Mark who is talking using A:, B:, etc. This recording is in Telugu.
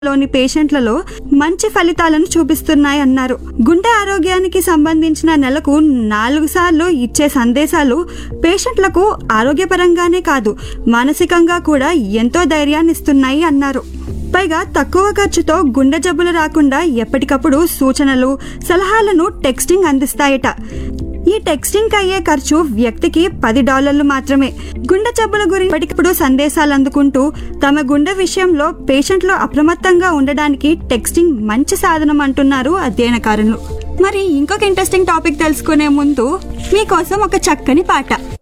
A: లోని పేషెంట్లలో మంచి ఫలితాలను చూపిస్తున్నాయన్నారు గుండె ఆరోగ్యానికి సంబంధించిన నెలకు నాలుగు సార్లు ఇచ్చే సందేశాలు పేషెంట్లకు ఆరోగ్యపరంగానే కాదు మానసికంగా కూడా ఎంతో ధైర్యాన్ని ఇస్తున్నాయి అన్నారు పైగా తక్కువ ఖర్చుతో గుండె జబ్బులు రాకుండా ఎప్పటికప్పుడు సూచనలు సలహాలను టెక్స్టింగ్ అందిస్తాయట ఈ టెక్స్టింగ్ అయ్యే ఖర్చు వ్యక్తికి పది డాలర్లు మాత్రమే గుండె జబ్బుల గురించి ఎప్పటికప్పుడు సందేశాలు అందుకుంటూ తమ గుండె విషయంలో పేషెంట్లు అప్రమత్తంగా ఉండడానికి టెక్స్టింగ్ మంచి సాధనం అంటున్నారు అధ్యయనకారులు మరి ఇంకొక ఇంట్రెస్టింగ్ టాపిక్ తెలుసుకునే ముందు మీకోసం ఒక చక్కని పాట